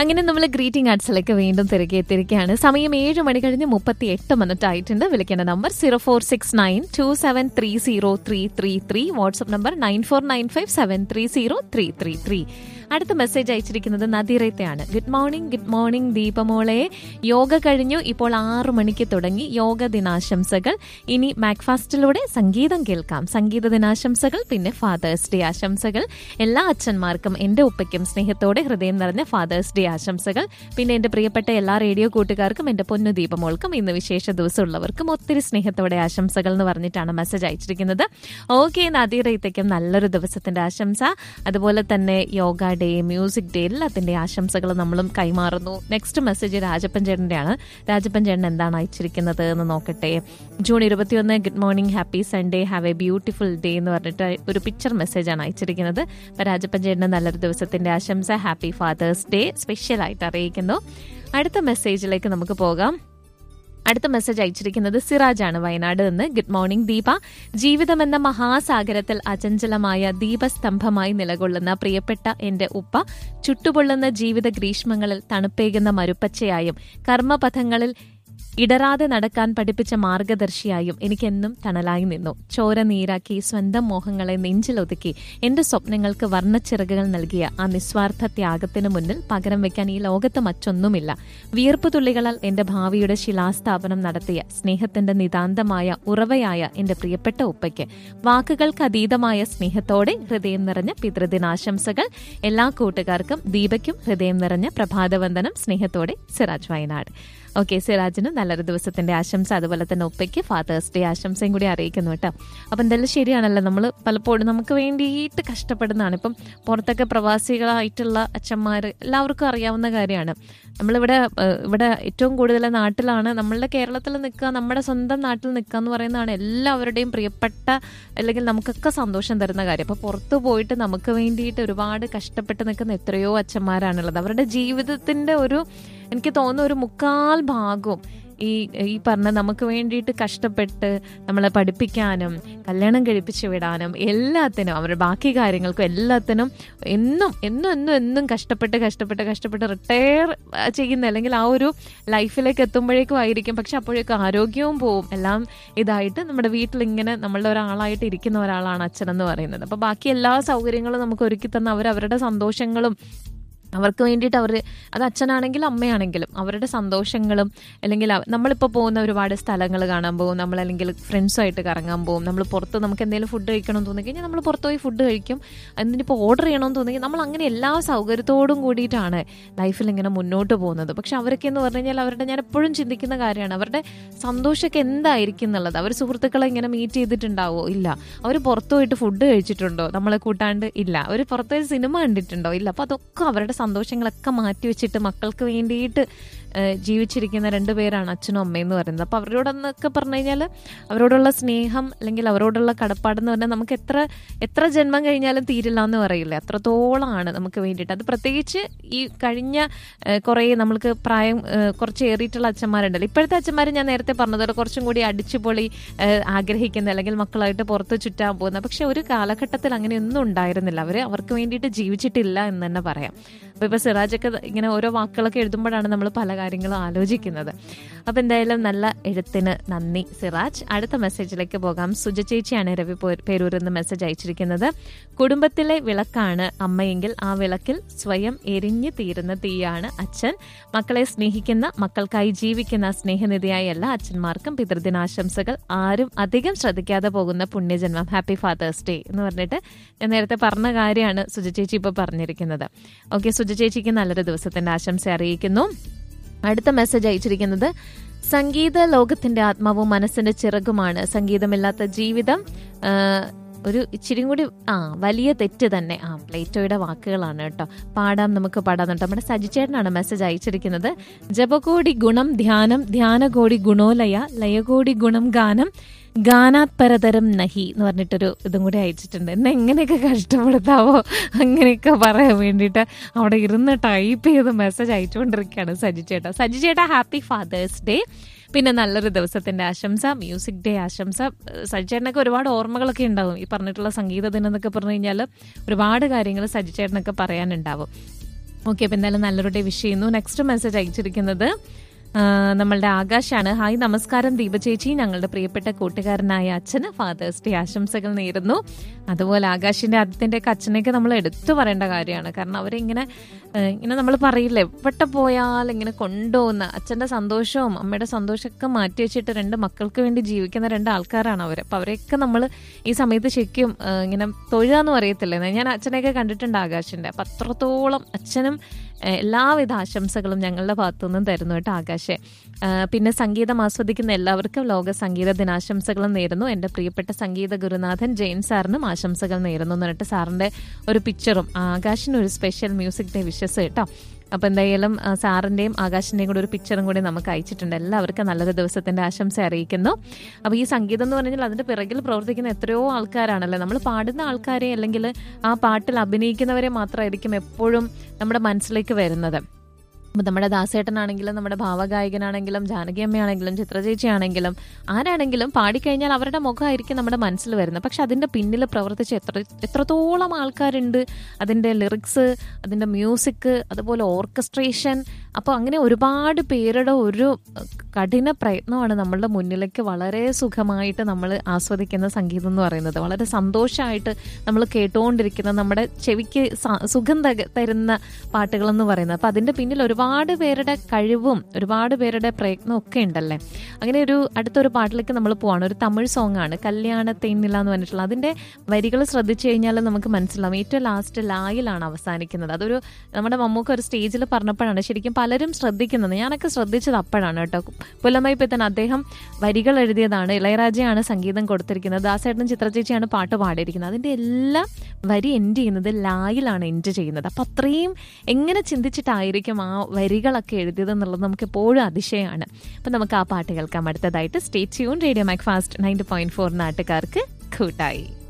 അങ്ങനെ നമ്മൾ ഗ്രീറ്റിംഗ് ആർട്സിലേക്ക് വീണ്ടും തിരികെ എത്തിയിരിക്കുകയാണ് സമയം ഏഴ് മണി കഴിഞ്ഞ് മുപ്പത്തി എട്ട് മിനിറ്റ് ആയിട്ടുണ്ട് വിളിക്കേണ്ട number zero four six nine two seven three zero three three three WhatsApp number nine four nine five seven three zero three three three അടുത്ത മെസ്സേജ് അയച്ചിരിക്കുന്നത് നദീറത്തെയാണ് ഗുഡ് മോർണിംഗ് ഗുഡ് മോർണിംഗ് ദീപമോളെ യോഗ കഴിഞ്ഞു ഇപ്പോൾ ആറു മണിക്ക് തുടങ്ങി യോഗ ദിനാശംസകൾ ഇനി മാക്ഫാസ്റ്റിലൂടെ സംഗീതം കേൾക്കാം സംഗീത ദിനാശംസകൾ പിന്നെ ഫാദേഴ്സ് ഡേ ആശംസകൾ എല്ലാ അച്ഛന്മാർക്കും എന്റെ ഉപ്പയ്ക്കും സ്നേഹത്തോടെ ഹൃദയം നിറഞ്ഞ ഫാദേഴ്സ് ഡേ ആശംസകൾ പിന്നെ എന്റെ പ്രിയപ്പെട്ട എല്ലാ റേഡിയോ കൂട്ടുകാർക്കും എന്റെ പൊന്നു ദീപമോൾക്കും ഇന്ന് വിശേഷ ദിവസമുള്ളവർക്കും ഒത്തിരി സ്നേഹത്തോടെ ആശംസകൾ എന്ന് പറഞ്ഞിട്ടാണ് മെസ്സേജ് അയച്ചിരിക്കുന്നത് ഓക്കെ നദീറയത്തേക്കും നല്ലൊരു ദിവസത്തിന്റെ ആശംസ അതുപോലെ തന്നെ യോഗ ഡേ മ്യൂസിക് ഡേ എല്ലാത്തിന്റെ ആശംസകൾ നമ്മളും കൈമാറുന്നു നെക്സ്റ്റ് മെസ്സേജ് രാജപ്പൻ ചേട്ടന്റെയാണ് രാജപ്പൻ ചേട്ടൻ എന്താണ് അയച്ചിരിക്കുന്നത് എന്ന് നോക്കട്ടെ ജൂൺ ഇരുപത്തിയൊന്ന് good morning happy Sunday have a beautiful day എന്ന് പറഞ്ഞിട്ട് ഒരു പിക്ചർ മെസ്സേജാണ് അയച്ചിരിക്കുന്നത് അപ്പൊ രാജപ്പൻ ചേട്ടന് നല്ലൊരു ദിവസത്തിന്റെ ആശംസ ഹാപ്പി ഫാദേഴ്സ് ഡേ സ്പെഷ്യൽ ആയിട്ട് അറിയിക്കുന്നു അടുത്ത മെസ്സേജിലേക്ക് നമുക്ക് പോകാം അടുത്ത മെസ്സേജ് അയച്ചിരിക്കുന്നത് സിറാജാണ് വയനാട് നിന്ന് ഗുഡ് മോർണിംഗ് ദീപ ജീവിതമെന്ന മഹാസാഗരത്തിൽ അചഞ്ചലമായ ദീപസ്തംഭമായി നിലകൊള്ളുന്ന പ്രിയപ്പെട്ട എന്റെ ഉപ്പ ചുട്ടുപൊള്ളുന്ന ജീവിത ഗ്രീഷ്മങ്ങളിൽ തണുപ്പേകുന്ന മരുപ്പച്ചയായും കർമ്മപഥങ്ങളിൽ ഇടറാതെ നടക്കാൻ പഠിപ്പിച്ച മാർഗദർശിയായും എനിക്കെന്നും തണലായി നിന്നു ചോര നീരാക്കി സ്വന്തം മോഹങ്ങളെ നെഞ്ചിലൊതുക്കി എന്റെ സ്വപ്നങ്ങൾക്ക് വർണ്ണച്ചിറകുകൾ നൽകിയ ആ നിസ്വാർത്ഥ ത്യാഗത്തിന് മുന്നിൽ പകരം വെക്കാൻ ഈ ലോകത്ത് മറ്റൊന്നുമില്ല വിയർപ്പ് തുള്ളികളാൽ എന്റെ ഭാവിയുടെ ശിലാസ്ഥാപനം നടത്തിയ സ്നേഹത്തിന്റെ നിതാന്തമായ ഉറവയായ എന്റെ പ്രിയപ്പെട്ട ഉപ്പയ്ക്ക് വാക്കുകൾക്ക് അതീതമായ സ്നേഹത്തോടെ ഹൃദയം നിറഞ്ഞ പിതൃദിനാശംസകൾ എല്ലാ കൂട്ടുകാർക്കും ദീപയ്ക്കും ഹൃദയം നിറഞ്ഞ പ്രഭാതവന്ദനം സ്നേഹത്തോടെ സിറാജ് വയനാട് ഓക്കെ സിറാജിന് നല്ലൊരു ദിവസത്തിന്റെ ആശംസ അതുപോലെ തന്നെ ഉപ്പയ്ക്ക് ഫാദേഴ്സ് ഡേ ആശംസയും കൂടി അറിയിക്കുന്നു കേട്ടോ അപ്പം എന്തായാലും ശരിയാണല്ലോ നമ്മൾ പലപ്പോഴും നമുക്ക് വേണ്ടിയിട്ട് കഷ്ടപ്പെടുന്നതാണ് ഇപ്പം പുറത്തൊക്കെ പ്രവാസികളായിട്ടുള്ള അച്ഛന്മാർ എല്ലാവർക്കും അറിയാവുന്ന കാര്യമാണ് നമ്മളിവിടെ ഏഹ്, ഇവിടെ ഏറ്റവും കൂടുതൽ നാട്ടിലാണ് നമ്മളുടെ കേരളത്തിൽ നിൽക്കുക നമ്മുടെ സ്വന്തം നാട്ടിൽ നിൽക്കുക എന്ന് പറയുന്നതാണ് എല്ലാവരുടെയും പ്രിയപ്പെട്ട അല്ലെങ്കിൽ നമുക്കൊക്കെ സന്തോഷം തരുന്ന കാര്യം അപ്പോൾ പുറത്തു പോയിട്ട് നമുക്ക് വേണ്ടിയിട്ട് ഒരുപാട് കഷ്ടപ്പെട്ട് നിൽക്കുന്ന എത്രയോ അച്ഛന്മാരാണുള്ളത് അവരുടെ ജീവിതത്തിന്റെ ഒരു എനിക്ക് തോന്നുന്ന ഒരു മുക്കാൽ ഭാഗവും ഈ ഈ പറഞ്ഞ നമുക്ക് വേണ്ടിയിട്ട് കഷ്ടപ്പെട്ട് നമ്മളെ പഠിപ്പിക്കാനും കല്യാണം കഴിപ്പിച്ചു വിടാനും എല്ലാത്തിനും അവരുടെ ബാക്കി കാര്യങ്ങൾക്കും എല്ലാത്തിനും എന്നും എന്നും എന്നും എന്നും കഷ്ടപ്പെട്ട് കഷ്ടപ്പെട്ട് കഷ്ടപ്പെട്ട് റിട്ടയർ ചെയ്യുന്ന അല്ലെങ്കിൽ ആ ഒരു ലൈഫിലേക്ക് എത്തുമ്പോഴേക്കും ആയിരിക്കും പക്ഷെ അപ്പോഴേക്കും ആരോഗ്യവും പോവും എല്ലാം ഇതായിട്ട് നമ്മുടെ വീട്ടിൽ ഇങ്ങനെ നമ്മളുടെ ഒരാളായിട്ട് ഇരിക്കുന്ന ഒരാളാണ് അച്ഛനെന്ന് പറയുന്നത് അപ്പൊ ബാക്കി എല്ലാ സൗകര്യങ്ങളും നമുക്ക് ഒരുക്കി തന്ന അവർ അവരുടെ സന്തോഷങ്ങളും അവർക്ക് വേണ്ടിയിട്ട് അവർ അത് അച്ഛനാണെങ്കിലും അമ്മയാണെങ്കിലും അവരുടെ സന്തോഷങ്ങളും അല്ലെങ്കിൽ അവ- നമ്മളിപ്പോൾ പോകുന്ന ഒരുപാട് സ്ഥലങ്ങൾ കാണാൻ പോകും നമ്മൾ അല്ലെങ്കിൽ ഫ്രണ്ട്സുമായിട്ട് കറങ്ങാൻ പോകും നമ്മൾ പുറത്ത് നമുക്ക് എന്തെങ്കിലും ഫുഡ് കഴിക്കണമെന്ന് തോന്നി കഴിഞ്ഞാൽ നമ്മൾ പുറത്ത് പോയി ഫുഡ് കഴിക്കും എന്നിപ്പോൾ ഓർഡർ ചെയ്യണമെന്ന് തോന്നി നമ്മൾ അങ്ങനെ എല്ലാ സൗകര്യത്തോടും കൂടിയിട്ടാണ് ലൈഫിൽ ഇങ്ങനെ മുന്നോട്ട് പോകുന്നത് പക്ഷെ അവരൊക്കെ എന്ന് പറഞ്ഞു കഴിഞ്ഞാൽ അവരുടെ ഞാൻ എപ്പോഴും ചിന്തിക്കുന്ന കാര്യമാണ് അവരുടെ സന്തോഷമൊക്കെ എന്തായിരിക്കും എന്നുള്ളത് അവർ സുഹൃത്തുക്കളെ ഇങ്ങനെ മീറ്റ് ചെയ്തിട്ടുണ്ടാവോ ഇല്ല അവർ പുറത്തു പോയിട്ട് ഫുഡ് കഴിച്ചിട്ടുണ്ടോ നമ്മളെ കൂട്ടാണ്ട് ഇല്ല അവർ പുറത്ത് പോയി സിനിമ കണ്ടിട്ടുണ്ടോ ഇല്ല അപ്പോൾ അതൊക്കെ അവരുടെ സന്തോഷങ്ങളൊക്കെ മാറ്റി വെച്ചിട്ട് മക്കൾക്ക് വേണ്ടിയിട്ട് ഏഹ്, ജീവിച്ചിരിക്കുന്ന രണ്ടുപേരാണ് അച്ഛനും അമ്മയും എന്ന് പറയുന്നത് അപ്പോൾ അവരോടെന്നൊക്കെ പറഞ്ഞു കഴിഞ്ഞാൽ അവരോടുള്ള സ്നേഹം അല്ലെങ്കിൽ അവരോടുള്ള കടപ്പാടെന്ന് പറഞ്ഞാൽ നമുക്ക് എത്ര എത്ര ജന്മം കഴിഞ്ഞാലും തീരില്ല എന്ന് പറയില്ല അത്രത്തോളമാണ് നമുക്ക് വേണ്ടിയിട്ട് അത് പ്രത്യേകിച്ച് ഈ കഴിഞ്ഞ ഏഹ്, കുറേ നമ്മൾക്ക് പ്രായം ഏഹ്, കുറച്ച് ഏറിയിട്ടുള്ള അച്ഛന്മാരുണ്ടല്ലോ ഇപ്പോഴത്തെ അച്ഛന്മാർ ഞാൻ നേരത്തെ പറഞ്ഞതുപോലെ കുറച്ചും കൂടി അടിച്ചുപൊളി ഏഹ്, ആഗ്രഹിക്കുന്ന അല്ലെങ്കിൽ മക്കളായിട്ട് പുറത്ത് ചുറ്റാൻ പോകുന്ന പക്ഷെ ഒരു കാലഘട്ടത്തിൽ അങ്ങനെയൊന്നും ഉണ്ടായിരുന്നില്ല അവർ അവർക്ക് വേണ്ടിയിട്ട് ജീവിച്ചിട്ടില്ല എന്ന് തന്നെ പറയാം അപ്പോൾ ഇപ്പോൾ സിറാജൊക്കെ ഇങ്ങനെ ഓരോ വാക്കുകളൊക്കെ എഴുതുമ്പോഴാണ് നമ്മൾ പല കാര്യങ്ങളും ആലോചിക്കുന്നത് അപ്പോൾ എന്തായാലും നല്ല എഴുത്തിന് നന്ദി സിറാജ് അടുത്ത മെസ്സേജിലേക്ക് പോകാം സുജ ചേച്ചിയാണ് രവി പോ- പേരൂരിൽ നിന്ന് മെസ്സേജ് അയച്ചിരിക്കുന്നത് കുടുംബത്തിലെ വിളക്കാണ് അമ്മയെങ്കിൽ ആ വിളക്കിൽ സ്വയം എരിഞ്ഞു തീരുന്ന തീയാണ് അച്ഛൻ മക്കളെ സ്നേഹിക്കുന്ന മക്കൾക്കായി ജീവിക്കുന്ന സ്നേഹനിധിയായ എല്ലാ അച്ഛന്മാർക്കും പിതൃദിനാശംസകൾ ആരും അധികം ശ്രദ്ധിക്കാതെ പോകുന്ന പുണ്യജന്മം ഹാപ്പി ഫാദേഴ്സ് ഡേ എന്ന് പറഞ്ഞിട്ട് ഞാൻ നേരത്തെ പറഞ്ഞ കാര്യമാണ് സുജ ചേച്ചി ഇപ്പോൾ പറഞ്ഞിരിക്കുന്നത് ഓക്കെ സുജ ചേച്ചിക്ക് നല്ലൊരു ദിവസത്തിന്റെ ആശംസ അറിയിക്കുന്നു അടുത്ത മെസ്സേജ് അയച്ചിരിക്കുന്നത് സംഗീത ലോകത്തിന്റെ ആത്മാവും മനസ്സിന്റെ ചിറകുമാണ് സംഗീതമില്ലാത്ത ജീവിതം ആ, ഒരു ഇച്ചിരി കൂടി ആ വലിയ തെറ്റ് തന്നെ ആ പ്ലേറ്റോയുടെ വാക്കുകളാണ് കേട്ടോ പാടാം നമുക്ക് പാടാന്നുണ്ട് നമ്മുടെ സജിച്ചേട്ടനാണ് മെസ്സേജ് അയച്ചിരിക്കുന്നത് ജപകോടി ഗുണം ധ്യാനം ധ്യാനകോടി ഗുണോലയ ലയകോടി ഗുണം ഗാനം ഗാനാത് പരതരം നഹി എന്ന് പറഞ്ഞിട്ടൊരു ഇതും കൂടി അയച്ചിട്ടുണ്ട് എന്നെ എങ്ങനെയൊക്കെ കഷ്ടപ്പെടുത്താവോ അങ്ങനെയൊക്കെ പറയാൻ വേണ്ടിയിട്ട് അവിടെ ഇരുന്ന് ടൈപ്പ് ചെയ്ത് മെസ്സേജ് അയച്ചുകൊണ്ടിരിക്കുകയാണ് സജി ചേട്ടാ സജി ചേട്ടാ ഹാപ്പി ഫാദേഴ്സ് ഡേ പിന്നെ നല്ലൊരു ദിവസത്തിന്റെ ആശംസ മ്യൂസിക് ഡേ ആശംസ സജിച്ചേട്ടനൊക്കെ ഒരുപാട് ഓർമ്മകളൊക്കെ ഉണ്ടാവും ഈ പറഞ്ഞിട്ടുള്ള സംഗീത ദിനം എന്നൊക്കെ പറഞ്ഞു കഴിഞ്ഞാൽ ഒരുപാട് കാര്യങ്ങൾ സജിച്ചേട്ടനൊക്കെ പറയാനുണ്ടാവും ഓക്കെ അപ്പം എന്തായാലും നല്ലൊരു ഡേ വിഷ് ചെയ്യുന്നു നെക്സ്റ്റ് മെസ്സേജ് അയച്ചിരിക്കുന്നത് ആ, നമ്മളുടെ ആകാശാണ് ഹായ് നമസ്കാരം ദീപ ചേച്ചി ഞങ്ങളുടെ പ്രിയപ്പെട്ട കൂട്ടുകാരനായ അച്ഛന് ഫാദേഴ്സ് ഡേ ആശംസകൾ നേരുന്നു അതുപോലെ ആകാശിന്റെ ആദ്യത്തിന്റെ ഒക്കെ അച്ഛനെയൊക്കെ നമ്മൾ എടുത്തു പറയേണ്ട കാര്യമാണ് കാരണം അവരിങ്ങനെ ഏഹ്, ഇങ്ങനെ നമ്മൾ പറയില്ലേ എവിടെ പോയാൽ ഇങ്ങനെ കൊണ്ടുപോകുന്ന അച്ഛന്റെ സന്തോഷവും അമ്മയുടെ സന്തോഷമൊക്കെ മാറ്റി വെച്ചിട്ട് രണ്ട് മക്കൾക്ക് വേണ്ടി ജീവിക്കുന്ന രണ്ട് ആൾക്കാരാണ് അവർ അപ്പൊ അവരെയൊക്കെ നമ്മൾ ഈ സമയത്ത് ശരിക്കും ഏഹ്, ഇങ്ങനെ തൊഴുകാന്ന് പറയത്തില്ലേ ഞാൻ അച്ഛനെയൊക്കെ കണ്ടിട്ടുണ്ട് ആകാശിന്റെ അപ്പൊ അത്രത്തോളം അച്ഛനും ഏഹ്, എല്ലാവിധ ആശംസകളും ഞങ്ങളുടെ ഭാഗത്തുനിന്നും തരുന്നു കേട്ടോ ആകാശെ ഏഹ്, പിന്നെ സംഗീതം ആസ്വദിക്കുന്ന എല്ലാവർക്കും ലോക സംഗീത ദിനാശംസകളും നേരുന്നു എൻ്റെ പ്രിയപ്പെട്ട സംഗീത ഗുരുനാഥൻ ജെയിൻ സാറിനും ആശംസകൾ നേരുന്നു എന്ന് പറഞ്ഞിട്ട് സാറിൻ്റെ ഒരു പിക്ചറും ആകാശിന് ഒരു സ്പെഷ്യൽ മ്യൂസിക് ഡേ വിഷസ് കേട്ടോ അപ്പോൾ എന്തായാലും ആ, സാറിൻ്റെയും ആകാശിൻ്റെയും കൂടെ ഒരു പിക്ചറും കൂടി നമുക്ക് അയച്ചിട്ടുണ്ട് എല്ലാവർക്കും നല്ലൊരു ദിവസത്തിൻ്റെ ആശംസ അറിയിക്കുന്നു അപ്പോൾ ഈ സംഗീതം എന്ന് പറഞ്ഞാൽ അതിൻ്റെ പിറകിൽ പ്രവർത്തിക്കുന്ന എത്രയോ ആൾക്കാരാണല്ലേ നമ്മൾ പാടുന്ന ആൾക്കാരെ അല്ലെങ്കിൽ ആ പാട്ടിൽ അഭിനയിക്കുന്നവരെ മാത്രമായിരിക്കും എപ്പോഴും നമ്മുടെ മനസ്സിലേക്ക് വരുന്നത് അപ്പം നമ്മുടെ ദാസേട്ടനാണെങ്കിലും നമ്മുടെ ഭാവഗായകനാണെങ്കിലും ജാനകി അമ്മയാണെങ്കിലും ചിത്രചേച്ചിയാണെങ്കിലും ആരാണെങ്കിലും പാടിക്കഴിഞ്ഞാൽ അവരുടെ മുഖമായിരിക്കും നമ്മുടെ മനസ്സിൽ വരുന്നത് പക്ഷെ അതിൻ്റെ പിന്നിൽ പ്രവർത്തിച്ച എത്ര എത്രത്തോളം ആൾക്കാരുണ്ട് അതിൻ്റെ ലിറിക്സ് അതിൻ്റെ മ്യൂസിക് അതുപോലെ ഓർക്കസ്ട്രേഷൻ അപ്പോൾ അങ്ങനെ ഒരുപാട് പേരുടെ ഒരു കഠിന പ്രയത്നമാണ് നമ്മളുടെ മുന്നിലേക്ക് വളരെ സുഖമായിട്ട് നമ്മൾ ആസ്വദിക്കുന്ന സംഗീതം എന്ന് പറയുന്നത് വളരെ സന്തോഷമായിട്ട് നമ്മൾ കേട്ടുകൊണ്ടിരിക്കുന്ന നമ്മുടെ ചെവിക്ക് സ- സുഖം തക- തരുന്ന പാട്ടുകൾ എന്ന് പറയുന്നത് അപ്പം അതിൻ്റെ പിന്നിൽ ഒരുപാട് പേരുടെ കഴിവും ഒരുപാട് പേരുടെ പ്രയത്നവും ഒക്കെ ഉണ്ടല്ലേ അങ്ങനെ ഒരു അടുത്തൊരു പാട്ടിലേക്ക് നമ്മൾ പോവാണ് ഒരു തമിഴ് സോങ് ആണ് കല്യാണ തേനില എന്ന് പറഞ്ഞിട്ടുള്ള അതിൻ്റെ വരികൾ ശ്രദ്ധിച്ചു കഴിഞ്ഞാൽ നമുക്ക് മനസ്സിലാവും ഏറ്റവും ലാസ്റ്റ് ലായിലാണ് അവസാനിക്കുന്നത് അതൊരു നമ്മുടെ മമ്മൂക്ക് ഒരു സ്റ്റേജിൽ പറഞ്ഞപ്പോഴാണ് ശരിക്കും പലരും ശ്രദ്ധിക്കുന്നത് ഞാനൊക്കെ ശ്രദ്ധിച്ചത് അപ്പോഴാണ് കേട്ടോ പുലമൈ പെത്തൻ അദ്ദേഹം വരികൾ എഴുതിയതാണ് ഇളയരാജയാണ് സംഗീതം കൊടുത്തിരിക്കുന്നത് ദാസേട്ടൻ ചിത്രചേച്ചിയാണ് പാട്ട് പാടിയിരിക്കുന്നത് അതിൻ്റെ എല്ലാ വരി എൻഡ് ചെയ്യുന്നത് ലായിലാണ് എൻഡ് ചെയ്യുന്നത് അപ്പം അത്രയും എങ്ങനെ ചിന്തിച്ചിട്ടായിരിക്കും ആ വരികളൊക്കെ എഴുതിയത് എന്നുള്ളത് നമുക്ക് എപ്പോഴും അതിശയമാണ് അപ്പം നമുക്ക് ആ പാട്ട് കേൾക്കാം അടുത്തതായിട്ട് stay tune radio Mac Fast ninety point four നാട്ടുകാർക്ക് കൂട്ടായി